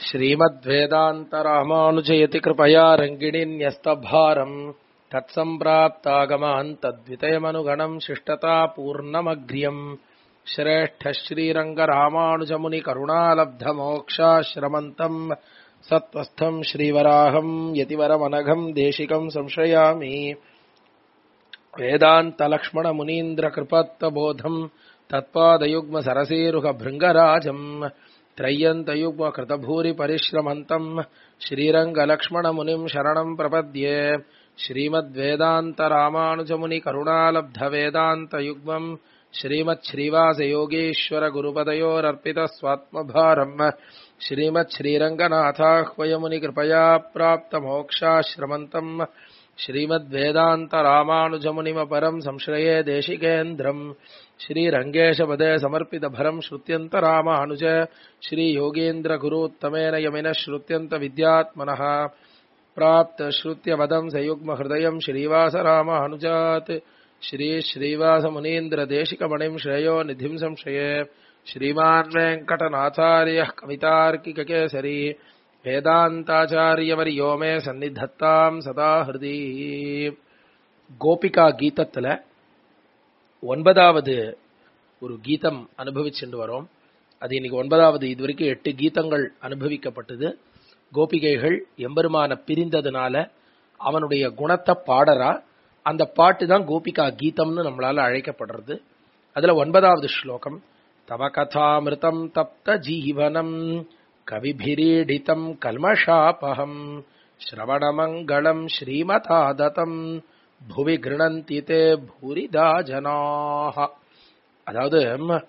श्रीमद्वेदान्तरामानुजयति कृपया रङ्गिणीन्यस्तभारम् तत्सम्प्राप्तागमान् तद्वितयमनुगणम् शिष्टतापूर्णमग्र्यम् श्रेष्ठश्रीरङ्गरामानुजमुनिकरुणालब्धमोक्षाश्रमन्तम् सत्त्वस्थम् श्रीवराहम् यतिवरमनघम् देशिकम् संश्रयामि वेदान्तलक्ष्मणमुनीन्द्रकृपत्तबोधम् तत्पादयुग्मसरसीरुहभृङ्गराजम् त्रय्यन्तयुग्मकृतभूरिपरिश्रमन्तम् श्रीरङ्गलक्ष्मणमुनिम् शरणम् प्रपद्ये श्रीमद्वेदान्तरामानुजमुनिकरुणालब्धवेदान्तयुग्मम् श्रीमच्छ्रीवासयोगीश्वरगुरुपदयोरर्पितस्वात्मभारम् श्रीमच्छ्रीरङ्गनाथाह्वयमुनिकृपया प्राप्तमोक्षाश्रमन्तम् श्रीमद्वेदान्तरामानुजमुनिमपरम् संश्रये देशिकेन्द्रम् श्रीरङ्गेशपदे समर्पितभरम् श्रुत्यन्तरामानुज श्रीयोगीन्द्रगुरूत्तमेन यमिनः श्रुत्यन्तविद्यात्मनः प्राप्तश्रुत्यपदम् सयुग्महृदयम् श्रीवासरामानुजात् श्रीश्रीवासमुनीन्द्रदेशिकमणिम् श्रेयो निधिम् संशये श्रीमान् वेङ्कटनाथार्यः कवितार्किककेसरी வேதாந்தாச்சாரியவரியோ மே சந்நிதத்தாம் சதா ஹிருதி கோபிகா கீதத்துல ஒன்பதாவது ஒரு கீதம் அனுபவிச்சுட்டு வரோம் அது இன்னைக்கு ஒன்பதாவது இது வரைக்கும் எட்டு கீதங்கள் அனுபவிக்கப்பட்டது கோபிகைகள் எம்பெருமான பிரிந்ததுனால அவனுடைய குணத்தை பாடறா அந்த பாட்டு தான் கோபிகா கீதம்னு நம்மளால அழைக்கப்படுறது அதுல ஒன்பதாவது ஸ்லோகம் தவ கதாமிருதம் தப்த ஜீவனம் கவிபிரீடிதம் கல்மஷாபகம் ஸ்ரவணமங்களம் ஸ்ரீமதாததம் புவி கிருணந்தி தே பூரிதா ஜனாக அதாவது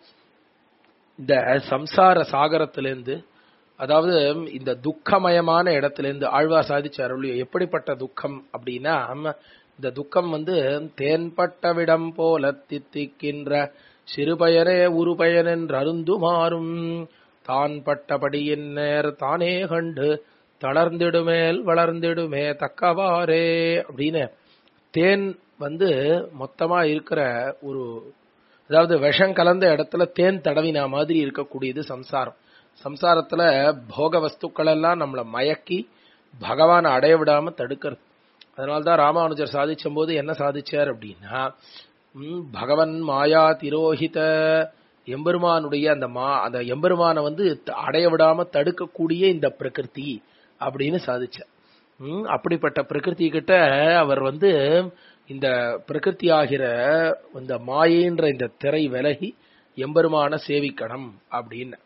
இந்த சம்சார சாகரத்திலிருந்து அதாவது இந்த துக்கமயமான இடத்திலிருந்து ஆழ்வா சாதிச்சார் எப்படிப்பட்ட துக்கம் அப்படின்னா இந்த துக்கம் வந்து தேன்பட்டவிடம் போல தித்திக்கின்ற சிறுபயனே உருபயன் என்று அருந்து மாறும் தான் பட்டபடியின் நேர் தானே கண்டு தளர்ந்திடுமேல் வளர்ந்திடுமே தக்கவாரே அப்படின்னு தேன் வந்து மொத்தமா இருக்கிற ஒரு அதாவது விஷம் கலந்த இடத்துல தேன் தடவினா மாதிரி இருக்கக்கூடியது சம்சாரம் சம்சாரத்துல போக வஸ்துக்கள் எல்லாம் நம்மளை மயக்கி பகவானை அடைய விடாம தடுக்கிறது அதனால்தான் ராமானுஜர் சாதிச்சும் போது என்ன சாதிச்சார் அப்படின்னா பகவன் மாயா திரோஹித எம்பெருமானுடைய அந்த மா அந்த எம்பெருமானை வந்து அடைய விடாம தடுக்கக்கூடிய இந்த பிரகிருதி அப்படின்னு சாதிச்சார் அப்படிப்பட்ட பிரகிருதி கிட்ட அவர் வந்து இந்த பிரகிருதி ஆகிற இந்த மாயைன்ற இந்த திரை விலகி எம்பெருமான சேவிக்கணும் அப்படின்னு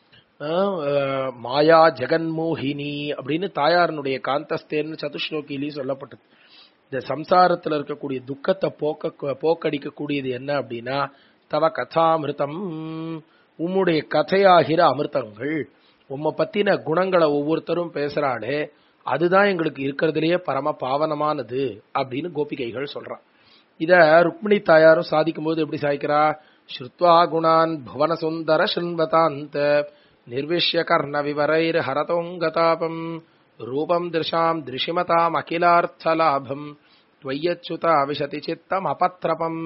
மாயா ஜெகன்மோகினி அப்படின்னு தாயாரனுடைய காந்தஸ்தேன்னு சதுஸ்லோகிலையும் சொல்லப்பட்டது இந்த சம்சாரத்துல இருக்கக்கூடிய துக்கத்தை போக்க போக்கடிக்கக்கூடியது என்ன அப்படின்னா தவ கதாமிருதம் உம்முடைய கதையாகிற அமிர்தங்கள் உம்மை பத்தின குணங்களை ஒவ்வொருத்தரும் பேசுறாளே அதுதான் எங்களுக்கு இருக்கிறதுலயே பரம பாவனமானது அப்படின்னு கோபிகைகள் சொல்றான் இத ருக்மிணி தாயாரும் சாதிக்கும் போது எப்படி சாய்க்கிறா ஸ்ருத்வா குணான் புவன சுந்தர ஸ்ருண்வதாந்த நிர்விஷ்ய கர்ண விவரைர் ஹரதோங்கதாபம் ரூபம் திருஷாம் திருஷிமதாம் அகிலார்த்தலாபம் துவையச்சுதா விசதி சித்தம் அபத்ரபம்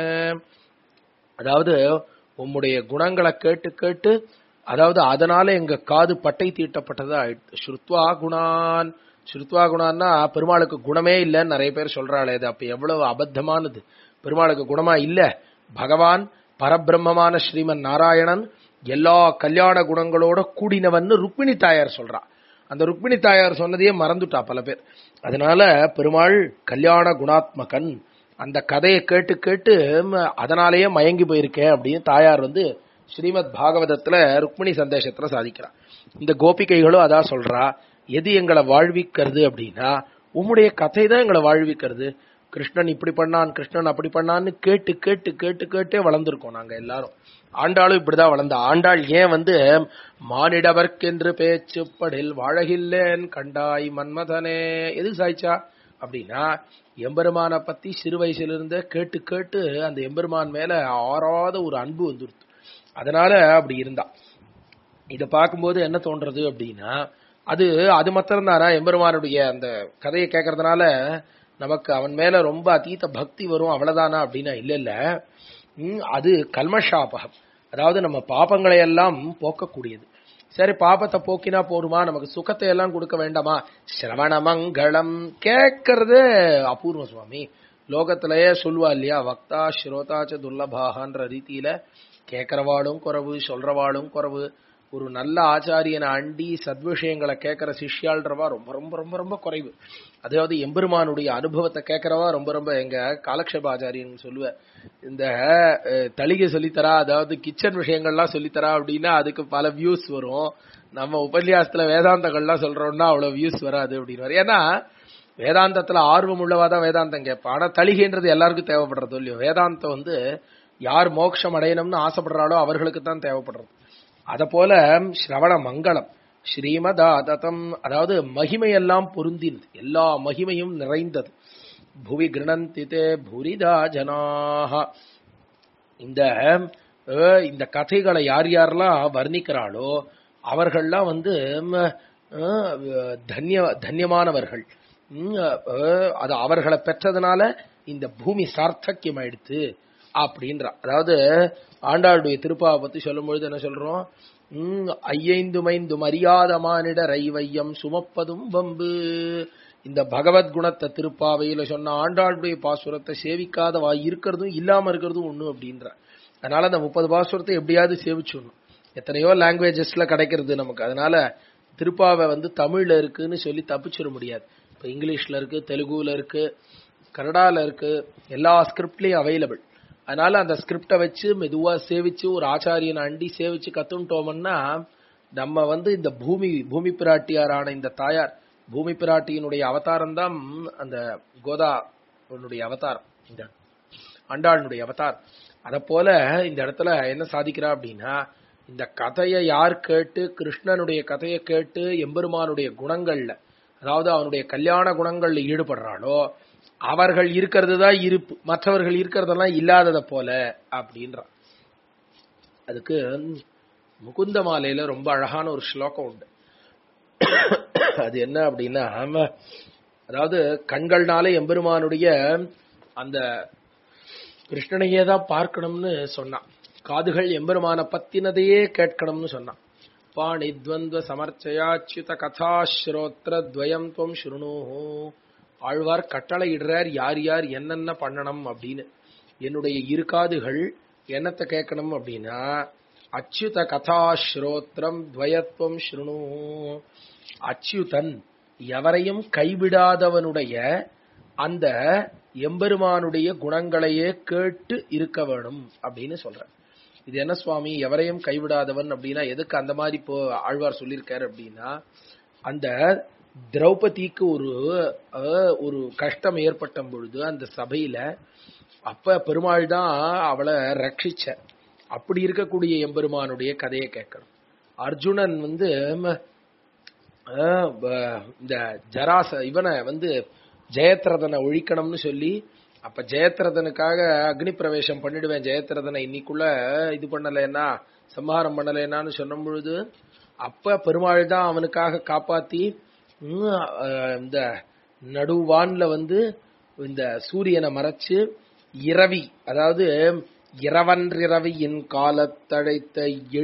அதாவது உம்முடைய குணங்களை கேட்டு கேட்டு அதாவது அதனால எங்க காது பட்டை தீட்டப்பட்டதா ஸ்ருத்வா குணான் ஸ்ருத்வா குணான்னா பெருமாளுக்கு குணமே இல்லைன்னு நிறைய பேர் சொல்றாளே அது அப்ப எவ்வளவு அபத்தமானது பெருமாளுக்கு குணமா இல்ல பகவான் பரபிரம்மமான ஸ்ரீமன் நாராயணன் எல்லா கல்யாண குணங்களோட கூடினவன்னு ருக்மிணி தாயார் சொல்றா அந்த ருக்மிணி தாயார் சொன்னதையே மறந்துட்டா பல பேர் அதனால பெருமாள் கல்யாண குணாத்மகன் அந்த கதையை கேட்டு கேட்டு அதனாலேயே மயங்கி போயிருக்கேன் அப்படின்னு தாயார் வந்து ஸ்ரீமத் பாகவதத்துல ருக்மிணி சந்தேஷத்துல சாதிக்கிறார் இந்த கோபிகைகளும் அதான் சொல்றா எது எங்களை வாழ்விக்கிறது அப்படின்னா உம்முடைய கதை தான் எங்களை வாழ்விக்கிறது கிருஷ்ணன் இப்படி பண்ணான் கிருஷ்ணன் அப்படி பண்ணான்னு கேட்டு கேட்டு கேட்டு கேட்டே வளர்ந்துருக்கோம் நாங்க எல்லாரும் ஆண்டாளும் இப்படிதான் வளர்ந்த ஆண்டாள் ஏன் வந்து மானிடவர்க்கென்று பேச்சுப்படில் வாழகில்லேன் கண்டாய் மன்மதனே எது சாய்ச்சா அப்படின்னா எம்பெருமான பத்தி சிறு வயசுல கேட்டு கேட்டு அந்த எம்பெருமான் மேல ஆறாத ஒரு அன்பு வந்துருது அதனால அப்படி இருந்தா இத பார்க்கும்போது என்ன தோன்றது அப்படின்னா அது அது மாத்திரம் தானா எம்பெருமானுடைய அந்த கதையை கேட்கறதுனால நமக்கு அவன் மேல ரொம்ப அதீத பக்தி வரும் அவ்வளவுதானா அப்படின்னா இல்ல இல்ல அது கல்மஷாபகம் அதாவது நம்ம பாபங்களை எல்லாம் போக்கக்கூடியது சரி பாபத்தை போக்கினா போருமா நமக்கு சுகத்தை எல்லாம் கொடுக்க வேண்டாமா சிரவண மங்களம் கேட்கறது அபூர்வம் சுவாமி லோகத்திலேயே சொல்வா இல்லையா வக்தா ஸ்ரோதாச்ச துர்லபாகன்ற ரீதியில கேட்கறவாளும் குறவு சொல்றவாளும் குறவு ஒரு நல்ல ஆச்சாரியனை அண்டி சத்விஷயங்களை கேட்கிற சிஷ்யாள்ன்றவா ரொம்ப ரொம்ப ரொம்ப ரொம்ப குறைவு அதாவது எம்பெருமானுடைய அனுபவத்தை கேட்கறவா ரொம்ப ரொம்ப எங்க காலக்ஷேப ஆச்சாரியன் சொல்லுவேன் இந்த அஹ், தளிகை சொல்லித்தரா அதாவது கிச்சன் விஷயங்கள்லாம் சொல்லித்தரா அப்படின்னா அதுக்கு பல வியூஸ் வரும் நம்ம உபன்யாசத்துல வேதாந்தங்கள்லாம் சொல்றோம்னா அவ்வளவு வியூஸ் வராது அப்படின்னு ஏன்னா வேதாந்தத்துல ஆர்வம் உள்ளவா தான் வேதாந்தம் கேட்பான் ஆனா தளிகைன்றது எல்லாருக்கும் தேவைப்படுறது இல்லையோ வேதாந்தம் வந்து யார் மோட்சம் அடையணும்னு ஆசைப்படுறாளோ அவர்களுக்கு தான் தேவைப்படுறது அத போல ஸ்ரவண மங்களம் ஸ்ரீமதாததம் அதாவது மகிமையெல்லாம் பொருந்தினது எல்லா மகிமையும் நிறைந்தது புவி கிருணந்திதே புரிதா ஜனாக இந்த அஹ், இந்த கதைகளை யார் யாரெல்லாம் வர்ணிக்கிறாளோ அவர்கள்லாம் வந்து ம், அஹ், தன்ய தன்யமானவர்கள் ம், அஹ், அது அவர்களை பெற்றதுனால இந்த பூமி சார்த்தக்கியம் ஆயிடுத்து அப்படின்றா அதாவது ஆண்டாளுடைய திருப்பாவை பத்தி சொல்லும் பொழுது என்ன சொல்றோம் ம், ஐயைந்துமைந்தும் அறியாத மானிட ரைவையம் சுமப்பதும் வம்பு இந்த பகவத் குணத்தை திருப்பாவையில சொன்ன ஆண்டாளுடைய பாசுரத்தை சேவிக்காத வாய் இருக்கிறதும் இல்லாம இருக்கிறதும் ஒண்ணு அப்படின்ற அதனால அந்த முப்பது பாசுரத்தை எப்படியாவது சேவிச்சுடணும் எத்தனையோ லாங்குவேஜஸ்ல கிடைக்கிறது நமக்கு அதனால திருப்பாவை வந்து தமிழ்ல இருக்குன்னு சொல்லி தப்பிச்சிட முடியாது இப்ப இங்கிலீஷ்ல இருக்கு தெலுங்குல இருக்கு கன்னடால இருக்கு எல்லா ஸ்கிரிப்ட்லயும் அவைலபிள் அதனால அந்த ஸ்கிரிப்டை வச்சு மெதுவா சேவிச்சு ஒரு ஆச்சாரியனை அண்டி சேவிச்சு கத்துட்டோம்னா நம்ம வந்து இந்த பூமி பூமி பிராட்டியாரான இந்த தாயார் பூமி பிராட்டியினுடைய அவதாரம் தான் அந்த கோதா உன்னுடைய அவதாரம் இந்த ஆண்டாளுடைய அவதார் அத போல இந்த இடத்துல என்ன சாதிக்கிறா அப்படின்னா இந்த கதையை யார் கேட்டு கிருஷ்ணனுடைய கதையை கேட்டு எம்பெருமானுடைய குணங்கள்ல அதாவது அவனுடைய கல்யாண குணங்கள்ல ஈடுபடுறாளோ அவர்கள் இருக்கிறது தான் இருப்பு மற்றவர்கள் இருக்கிறதெல்லாம் இல்லாதத போல அப்படின்றான் அதுக்கு முகுந்த மாலையில ரொம்ப அழகான ஒரு ஸ்லோகம் உண்டு அது என்ன அப்படின்னா ஆமா, அதாவது கண்கள்னாலே எம்பெருமானுடைய அந்த கிருஷ்ணனையே தான் பார்க்கணும்னு சொன்னான் காதுகள் எம்பெருமான பத்தினதையே கேட்கணும்னு சொன்னான் பாணி துவந்த சமர்ச்சயாச்சுத கதா ஸ்ரோத்ர துவயம் துவம் சுருணு ஆழ்வார் கட்டளை இடுறார் யார் யார் என்னென்ன பண்ணணும் அப்படின்னு என்னுடைய இரு காதுகள் என்னத்தை கேட்கணும் அப்படின்னா அச்சுத கதா ஸ்ரோத்ரம் துவயத்துவம் ஸ்ருணு அச்சுதன் எவரையும் கைவிடாதவனுடைய அந்த எம்பெருமானுடைய குணங்களையே கேட்டு இருக்க வேணும் அப்படின்னு சொல்ற இது என்ன சுவாமி எவரையும் கைவிடாதவன் அப்படின்னா எதுக்கு அந்த மாதிரி இப்போ ஆழ்வார் சொல்லியிருக்காரு அப்படின்னா அந்த திரௌபதிக்கு ஒரு அஹ், ஒரு கஷ்டம் ஏற்பட்ட பொழுது அந்த சபையில அப்ப பெருமாள் தான் அவளை ரட்சிச்ச அப்படி இருக்கக்கூடிய எம்பெருமானுடைய கதையை கேட்கணும் அர்ஜுனன் வந்து ம, அஹ், ப- இந்த ஜராச இவனை வந்து ஜெயத்ரதனை ஒழிக்கணும்னு சொல்லி அப்ப ஜெயத்ரதனுக்காக அக்னி பிரவேசம் பண்ணிடுவேன் ஜெயத்ரதனை இன்னைக்குள்ள இது பண்ணலைன்னா சம்ஹாரம் பண்ணலைன்னான்னு சொன்ன பொழுது அப்ப பெருமாள் தான் அவனுக்காக காப்பாத்தி ம், அஹ், இந்த நடுவான்ல வந்து இந்த சூரியனை மறைச்சு இரவி அதாவது இரவன்றிரவியின் காலத்தழைத்த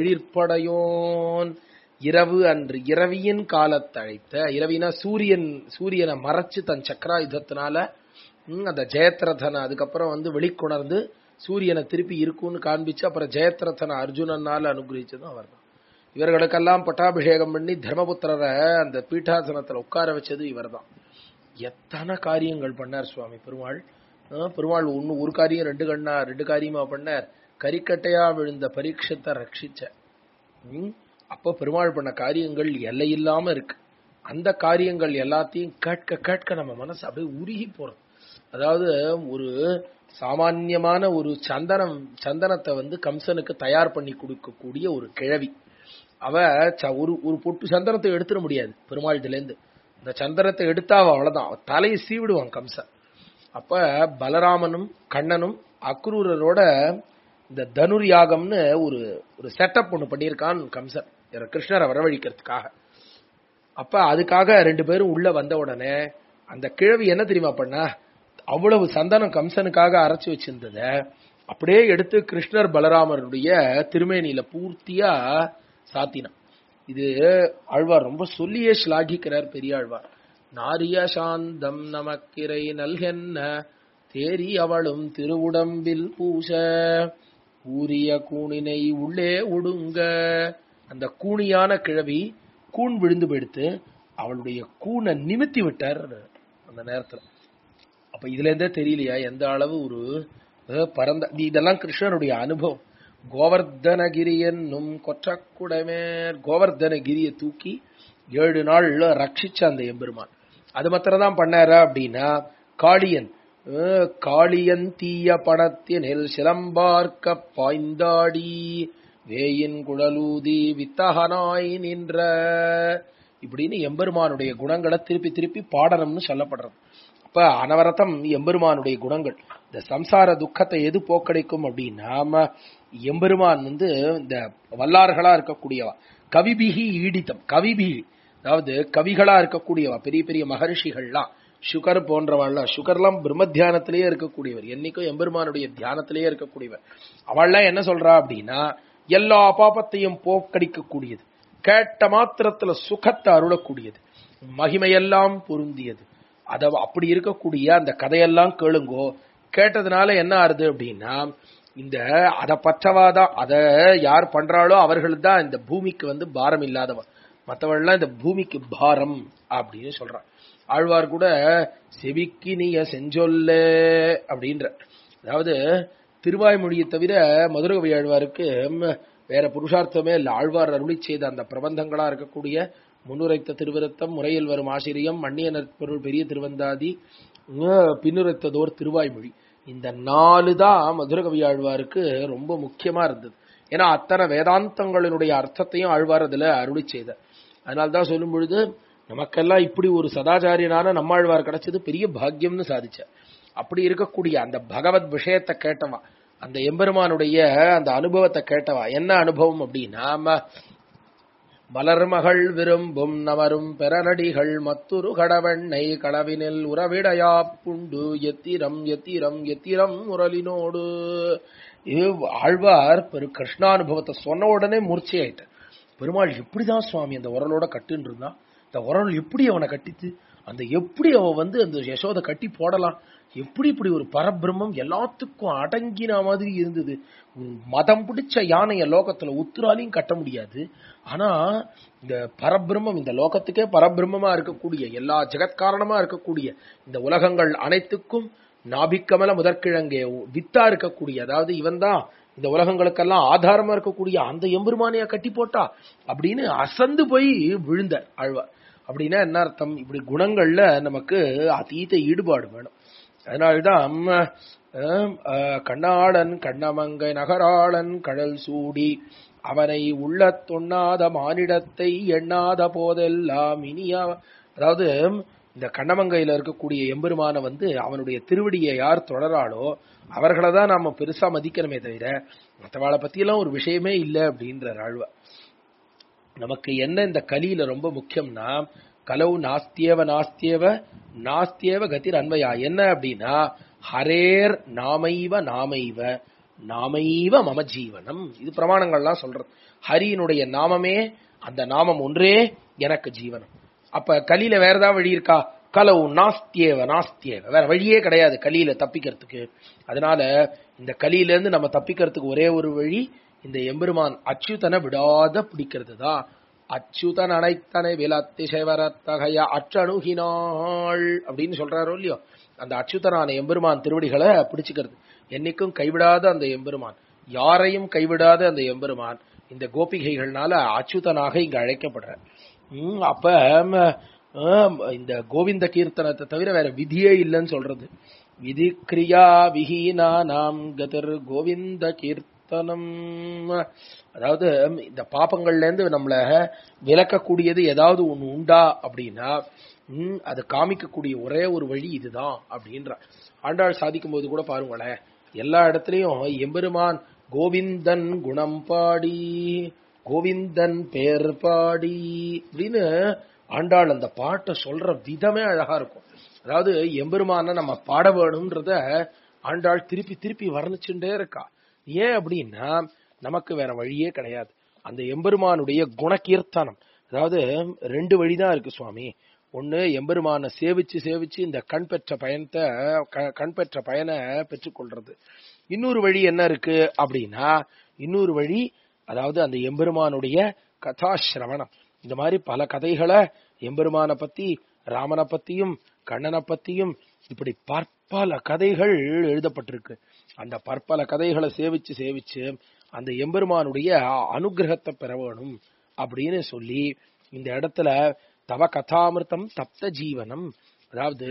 எழிற்படையோன் இரவு அன்று இரவியின் காலத்தழைத்த இரவினா சூரியன் சூரியனை மறைச்சு தன் சக்கராயுதத்தினால ம், அந்த ஜெயத்ரதனை அதுக்கப்புறம் வந்து வெளிக்கொணர்ந்து சூரியனை திருப்பி இருக்கும்னு காண்பிச்சு அப்புறம் ஜெயத்ரதனை அர்ஜுனனால அனுகிரகிச்சதும் அவர்தான் இவர்களுக்கெல்லாம் பட்டாபிஷேகம் பண்ணி தர்மபுத்திரரை அந்த பீட்டாசனத்துல உட்கார வச்சது இவர்தான் எத்தனை காரியங்கள் பண்ணார் சுவாமி பெருமாள் ஆ, பெருமாள் ஒன்னு ஒரு காரியம் ரெண்டு கண்ணா ரெண்டு காரியமா பண்ணார் கரிக்கட்டையா விழுந்த பரீட்சத்தை ரட்சிச்ச ம், அப்ப பெருமாள் பண்ண காரியங்கள் எல்லையில்லாம இருக்கு அந்த காரியங்கள் எல்லாத்தையும் கேட்க கேட்க நம்ம மனசு அப்படியே உருகி போறது அதாவது ஒரு சாமான்யமான ஒரு சந்தனம் சந்தனத்தை வந்து கம்சனுக்கு தயார் பண்ணி கொடுக்கக்கூடிய ஒரு கிழவி அவ ச- ஒரு ஒரு பொட்டு சந்தனத்தை எடுத்துட முடியாது பெருமாள் இதுல இருந்து இந்த சந்தனத்தை எடுத்தா அவ அவ்வளவுதான் அவ தலையை சீவிடுவான் கம்சன் அப்ப பலராமனும் கண்ணனும் அக்ரூரரோட இந்த தனுர் யாகம்னு ஒரு ஒரு செட்டப் ஒண்ணு பண்ணியிருக்கான் கம்சன் இவரை கிருஷ்ணரை வரவழிக்கிறதுக்காக அப்ப அதுக்காக ரெண்டு பேரும் உள்ள வந்த உடனே அந்த கிழவி என்ன தெரியுமா பண்ணா அவ்வளவு சந்தனம் கம்சனுக்காக அரைச்சு வச்சிருந்தத அப்படியே எடுத்து கிருஷ்ணர் பலராமருடைய திருமேனியில பூர்த்தியா சாத்தினான் இது ஆழ்வார் ரொம்ப சொல்லியே ஸ்லாகிக்கிறார் பெரிய ஆழ்வார் நாரிய சாந்தம் நமக்கிரை நல்கென்ன தேரி அவளும் திருவுடம்பில் பூச ஊரிய கூணினை உள்ளே உடுங்க அந்த கூணியான கிழவி கூண் விழுந்து போயிடுத்து அவளுடைய கூனை நிமித்தி விட்டார் அந்த நேரத்துல அப்ப இதுல இருந்தே தெரியலையா எந்த அளவு ஒரு அஹ், பரந்த இது- இதெல்லாம் கிருஷ்ணனுடைய அனுபவம் கோவர்தனகிரி என்னும் கொற்றக்குடமேர் கோவர்தனகிரியை தூக்கி ஏழு நாள்ல ரட்சிச்ச அந்த எம்பெருமான் அது மாத்திரம் தான் பண்ணாரா அப்படின்னா காளியன் அஹ், காளியன் தீய பணத்தினில் சிலம்பார்க்க பாய்ந்தாடி வேயின் குழலூதி வித்தகனாய் நின்ற இப்படின்னு எம்பெருமானுடைய குணங்களை திருப்பி திருப்பி பாடணும்னு சொல்லப்படுறது அப்ப அனவரதம் எம்பெருமானுடைய குணங்கள் இந்த சம்சார துக்கத்தை எது போக்கடிக்கும் அப்படின்னா எம்பெருமான் வந்து இந்த வல்லார்களா இருக்கக்கூடியவா கவிபிகி ஈடித்தம் கவிபிகி அதாவது கவிகளா இருக்கக்கூடியவா பெரிய பெரிய மகர்ஷிகள்லாம் சுகர் போன்றவாள்லாம் சுகர்லாம் பிரம்ம தியானத்திலேயே இருக்கக்கூடியவர் என்னைக்கும் எம்பெருமானுடைய தியானத்திலேயே இருக்கக்கூடியவர் அவள்லாம் என்ன சொல்றா அப்படின்னா எல்லா பாபத்தையும் போக்கடிக்கக்கூடியது கேட்ட மாத்திரத்துல சுகத்தை அருளக்கூடியது மகிமையெல்லாம் பொருந்தியது அத அப்படி இருக்கக்கூடிய அந்த கதையெல்லாம் கேளுங்கோ கேட்டதுனால என்ன ஆறுது அப்படின்னா இந்த அத பற்றவாதான் அத யார் பண்றாளோ அவர்கள் தான் இந்த பூமிக்கு வந்து பாரம் இல்லாதவன் மற்றவள்லாம் இந்த பூமிக்கு பாரம் அப்படின்னு சொல்றான் ஆழ்வார் கூட செவிக்கு நீய செஞ்சொல்ல அப்படின்ற அதாவது திருவாய்மொழியை தவிர மதுரகவி ஆழ்வாருக்கு ம், வேற புருஷார்த்தமே இல்ல ஆழ்வார் அருளி செய்த அந்த பிரபந்தங்களா இருக்கக்கூடிய முன்னுரைத்த திருவிருத்தம் முறையில் வரும் ஆசிரியம் மன்னிய நற்பொருள் பெரிய திருவந்தாதி உம், பின்னுரைத்ததோர் திருவாய்மொழி இந்த நாலு தான் மதுரகவி ஆழ்வாருக்கு ரொம்ப முக்கியமா இருந்தது ஏன்னா அத்தனை வேதாந்தங்களினுடைய அர்த்தத்தையும் ஆழ்வார் அதுல அருளி செய்தார் அதனால்தான் சொல்லும் பொழுது நமக்கெல்லாம் இப்படி ஒரு சதாச்சாரியனான நம்மாழ்வார் கிடைச்சது பெரிய பாக்கியம்னு சாதிச்சார் அப்படி இருக்கக்கூடிய அந்த பகவத் விஷயத்தை கேட்டவா அந்த எம்பெருமானுடைய அந்த அனுபவத்தை கேட்டவா என்ன அனுபவம் அப்படின்னா ம- மலர்மகள் விரும்பும் நமரும் பெறநடிகள் மத்துரு கடவெண்ணை களவினில் உறவிடையா புண்டு எத்திரம் எத்திரம் எத்திரம் முரளினோடு இது ஆழ்வார் பெரு கிருஷ்ணானுபவத்தை சொன்ன உடனே மூர்ச்சையாயிட்டார் பெருமாள் எப்படிதான் சுவாமி அந்த உரலோட கட்டுன்னு இருந்தான் இந்த உரல் எப்படி அவனை கட்டித்து அந்த எப்படி அவன் வந்து அந்த யசோதை கட்டி போடலாம் எப்படி இப்படி ஒரு பரபிரம்மம் எல்லாத்துக்கும் அடங்கின மாதிரி இருந்தது ஒரு மதம் பிடிச்ச யானைய லோகத்துல உத்துராலையும் கட்ட முடியாது ஆனா இந்த பரபிரம்மம் இந்த லோகத்துக்கே பரபிரம்மமா இருக்கக்கூடிய எல்லா ஜெகத்காரணமா இருக்கக்கூடிய இந்த உலகங்கள் அனைத்துக்கும் நாபிக்கமல முதற்கிழங்கே வித்தா இருக்கக்கூடிய அதாவது இவன் தான் இந்த உலகங்களுக்கெல்லாம் ஆதாரமா இருக்கக்கூடிய அந்த எம்பெருமானையா கட்டி போட்டா அப்படின்னு அசந்து போய் விழுந்தார் ஆழ்வார் அப்படின்னா என்ன அர்த்தம் இப்படி குணங்கள்ல நமக்கு அதீத ஈடுபாடு வேணும் அதனால்தான் அஹ், அஹ், கண்ணாளன் கண்ணமங்கை நகராளன் கடல் சூடி அவனை உள்ள தொண்ணாத மானிடத்தை எண்ணாத போதெல்லாம் இனியா அதாவது இந்த கண்ணமங்கையில இருக்கக்கூடிய எம்பெருமான வந்து அவனுடைய திருவடியை யார் தொடராளோ அவர்களை தான் நாம பெருசா மதிக்கணுமே தவிர மற்றவாளை பத்தியெல்லாம் ஒரு விஷயமே இல்லை அப்படின்ற ஆழ்வா நமக்கு என்ன இந்த கலியில ரொம்ப முக்கியம்னா கலவு நாஸ்தியவ நாஸ்தியவ நாஸ்தியவ கதிர் அன்வயா என்ன அப்படின்னா ஹரேர் நாமைவ நாமைவ நாமைவ மம ஜீவனம் இது பிரமாணங்கள்லாம் சொல்றது ஹரியினுடைய நாமமே அந்த நாமம் ஒன்றே எனக்கு ஜீவனம் அப்ப கலியில வேற ஏதாவது வழி இருக்கா கலவு நாஸ்தியேவ நாஸ்தியேவ வேற வழியே கிடையாது கலியில தப்பிக்கிறதுக்கு அதனால இந்த கலியில இருந்து நம்ம தப்பிக்கிறதுக்கு ஒரே ஒரு வழி இந்த எம்பெருமான் அச்சுதனை விடாத பிடிக்கிறது தான் அச்சுதன் அனைத்தனை விலத்திசைவரத்தகைய அற்றணுகினாள் அப்படின்னு சொல்றாரோ இல்லையோ அந்த அச்சுதனான எம்பெருமான் திருவடிகளை பிடிச்சுக்கிறது என்னைக்கும் கைவிடாத அந்த எம்பெருமான் யாரையும் கைவிடாத அந்த எம்பெருமான் இந்த கோபிகைகள்னால அச்சுதனாக இங்க அழைக்கப்படுறார் உம் அப்ப ம, ஆம், இந்த கோவிந்த கீர்த்தனத்தை தவிர வேற விதியே இல்லைன்னு சொல்றது விதி கிரியா விஹீனா நாம் கதிர் கோவிந்த கீர்த்தனம் அதாவது இந்த பாப்பங்கள்ல இருந்து நம்மள விலக்கக்கூடியது ஏதாவது ஒண்ணு உண்டா அப்படின்னா ம், அது காமிக்கக்கூடிய ஒரே ஒரு வழி இதுதான் அப்படின்ற ஆண்டாள் சாதிக்கும் போது கூட பாருங்களேன் எல்லா இடத்துலயும் எம்பெருமான் கோவிந்தன் குணம் பாடி கோவிந்தன் பேர் பாடி அப்படின்னு ஆண்டாள் அந்த பாட்டை சொல்ற விதமே அழகா இருக்கும் அதாவது எம்பெருமான நம்ம பாட வேணும்ன்றத ஆண்டாள் திருப்பி திருப்பி வர்ணிச்சுட்டே இருக்கா ஏன் அப்படின்னா நமக்கு வேற வழியே கிடையாது அந்த எம்பெருமானுடைய குணகீர்த்தனம் அதாவது ரெண்டு வழிதான் இருக்கு சுவாமி ஒண்ணு எம்பெருமான சேவிச்சு சேவிச்சு இந்த கண் பெற்ற பயனத்தை க- கண் பெற்ற பயனை பெற்றுக்கொள்றது இன்னொரு வழி என்ன இருக்கு அப்படின்னா இன்னொரு வழி அதாவது அந்த எம்பெருமானுடைய கதாசிரவணம் இந்த மாதிரி பல கதைகளை எம்பெருமான பத்தி ராமனை பத்தியும் கண்ணனை பத்தியும் இப்படி பற்பல கதைகள் எழுதப்பட்டிருக்கு அந்த பற்பல கதைகளை சேவிச்சு சேவிச்சு அந்த எம்பெருமானுடைய அனுகிரகத்தை பெற வேணும் அப்படின்னு சொல்லி இந்த இடத்துல தவ கதாமிருத்தம் தப்த ஜீவனம் அதாவது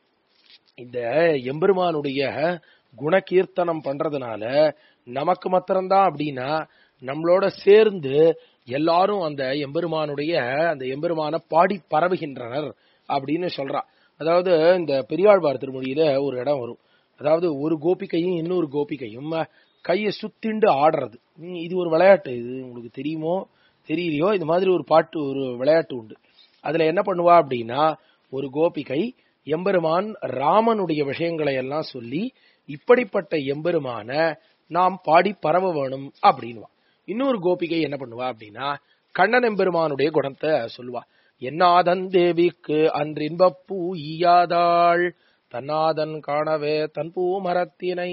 இந்த எம்பெருமானுடைய குணகீர்த்தனம் பண்றதுனால நமக்கு மாத்திரம்தான் அப்படின்னா நம்மளோட சேர்ந்து எல்லாரும் அந்த எம்பெருமானுடைய அந்த எம்பெருமான பாடி பரவுகின்றனர் அப்படின்னு சொல்றா அதாவது இந்த பெரியாழ்வார் திருமொழியில ஒரு இடம் வரும் அதாவது ஒரு கோபிகையும் இன்னொரு கோபிகையும் கையை சுத்திண்டு ஆடுறது ம், இது ஒரு விளையாட்டு இது உங்களுக்கு தெரியுமோ தெரியலையோ இந்த மாதிரி ஒரு பாட்டு ஒரு விளையாட்டு உண்டு அதுல என்ன பண்ணுவா அப்படின்னா ஒரு கோபிகை எம்பெருமான் ராமனுடைய விஷயங்களை எல்லாம் சொல்லி இப்படிப்பட்ட எம்பெருமான நாம் பாடி பரவ வேணும் அப்படின்வா இன்னொரு கோபிகை என்ன பண்ணுவா அப்படின்னா கண்ணன் எம்பெருமானுடைய குணத்தை சொல்லுவா என்னாதன் தேவிக்கு அன்றின்பப் பூ ஈயாதாள் தன்னாதன் காணவே தன் பூ மரத்தினை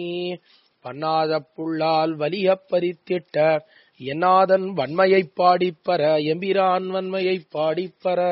பன்னாத புள்ளால் வலிய பறித்திட்ட என்னாதன் வன்மையைப் பாடிப்பற எம்பிரான் வன்மையைப் பாடிப்பற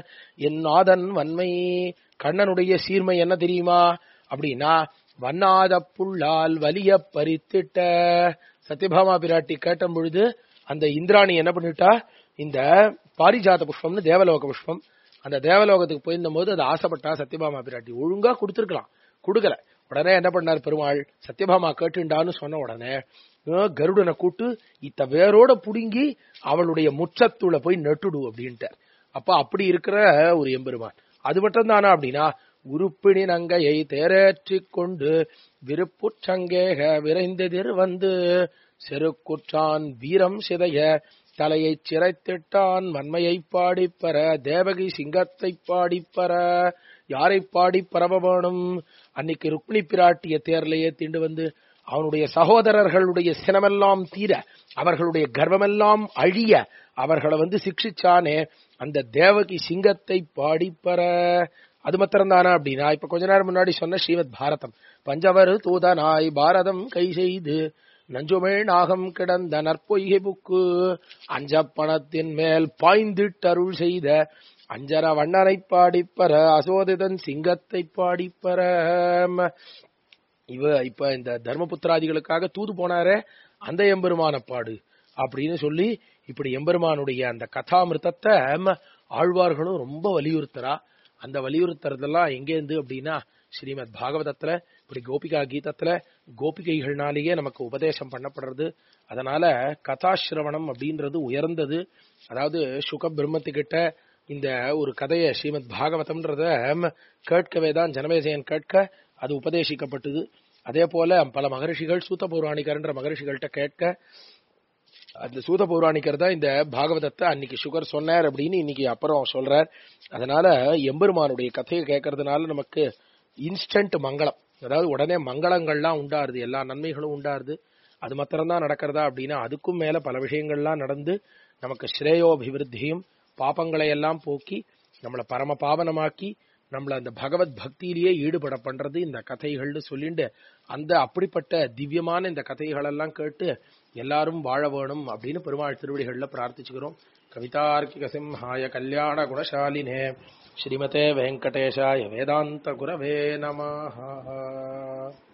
என் நாதன் வன்மை கண்ணனுடைய சீர்மை என்ன தெரியுமா அப்படின்னா வண்ணாத புள்ளால் வலிய பறித்திட்ட சத்யபாமா பிராட்டி கேட்ட பொழுது அந்த இந்திராணி என்ன பண்ணிட்டா இந்த பாரிஜாத புஷ்பம்னு தேவலோக புஷ்பம் அந்த தேவலோகத்துக்கு போயிருந்த போது அது ஆசைப்பட்டா சத்யபாமா பிராட்டி ஒழுங்கா கொடுத்திருக்கலாம் கொடுக்கல உடனே என்ன பண்ணார் பெருமாள் சத்யபாமா கேட்டுண்டான்னு சொன்ன உடனே அஹ் கருடனை கூட்டு இத்த வேரோட புடுங்கி அவளுடைய முற்றத்துள்ள போய் நட்டுடு அப்படின்ட்டார் அப்ப அப்படி இருக்கிற ஒரு எம்பெருமான் அது மட்டும் தானா அப்படின்னா உருப்பினி நங்கையை தேரேற்றிக் கொண்டு விருப்புற்றங்கேக விரைந்தெதிர் வந்து செருக்குற்றான் வீரம் சிதைய தலையைச் சிரைத்திட்டான் வன்மையைப் பாடிப்பற தேவகி சிங்கத்தைப் பாடிப்பற யாரைப் பாடி பரவ வேணும் அன்னைக்கு ருக்மிணி பிராட்டிய தேர்லையே தீண்டு வந்து அவனுடைய சகோதரர்களுடைய சினமெல்லாம் தீர அவர்களுடைய கர்வமெல்லாம் அழிய அவர்களை வந்து சிக்ஷிச்சானே அந்த தேவகி சிங்கத்தை பாடிப்பற அது மாத்திரம் தானா அப்படின்னா இப்ப கொஞ்ச நேரம் முன்னாடி சொன்ன ஸ்ரீமத் பாரதம் பஞ்சவர் தூதனாய் பாரதம் கை செய்து நஞ்சுமிழ் நாகம் கிடந்த நற்பொய்கை புக்கு அஞ்சப்பணத்தின் மேல் பாய்ந்திட்டருள் செய்த அஞ்சர வண்ணனை பாடிப்பற அசோதிதன் சிங்கத்தை பாடிப்பற இவ இப்ப இந்த தர்மபுத்திராதிகளுக்காக தூது போனாரே அந்த எம்பெருமான பாடு அப்படின்னு சொல்லி இப்படி எம்பெருமானுடைய அந்த கதாமிருத்தத்தை ம, ஆழ்வார்களும் ரொம்ப வலியுறுத்துறா அந்த வலியுறுத்துறதெல்லாம் எங்கேருந்து அப்படின்னா ஸ்ரீமத் பாகவதத்துல இப்படி கோபிகா கீதத்துல கோபிகைகள்னாலேயே நமக்கு உபதேசம் பண்ணப்படுறது அதனால கதாசிரவணம் அப்படின்றது உயர்ந்தது அதாவது சுக பிரம்மத்துக்கிட்ட இந்த ஒரு கதையை ஸ்ரீமத் பாகவதம்ன்றத ம, கேட்கவே தான் ஜனமேஜயன் கேட்க அது உபதேசிக்கப்பட்டது அதே போல பல மகரிஷிகள் சூத்த பௌராணிகர்ன்ற மகரிஷிகள்கிட்ட கேட்க அந்த சூத பௌராணிகர் தான் இந்த பாகவதத்தை அன்னைக்கு சுகர் சொன்னார் அப்படின்னு இன்னைக்கு அப்புறம் சொல்றார் அதனால எம்பெருமானுடைய கதையை கேட்கறதுனால நமக்கு இன்ஸ்டன்ட் மங்களம் அதாவது உடனே மங்களங்கள்லாம் உண்டாருது எல்லா நன்மைகளும் உண்டாருது அது மாத்திரம்தான் நடக்கிறதா அப்படின்னா அதுக்கும் மேல பல விஷயங்கள்லாம் நடந்து நமக்கு ஸ்ரேயோபிவிருத்தியும் பாபங்களை எல்லாம் போக்கி நம்மளை பரம பாவனமாக்கி நம்மள அந்த பகவத் பக்தியிலேயே ஈடுபட பண்றது இந்த கதைகள்னு சொல்லிண்டு அந்த அப்படிப்பட்ட திவ்யமான இந்த கதைகள் எல்லாம் கேட்டு எல்லாரும் வாழ வேணும் அப்படின்னு பெருமாள் திருவடிகள்ல பிரார்த்திச்சுக்கிறோம் கவிதார்க்கிக சிம்ஹாய கல்யாண குணசாலினே ஸ்ரீமதே வெங்கடேஷாய வேதாந்த குரவே நமஹ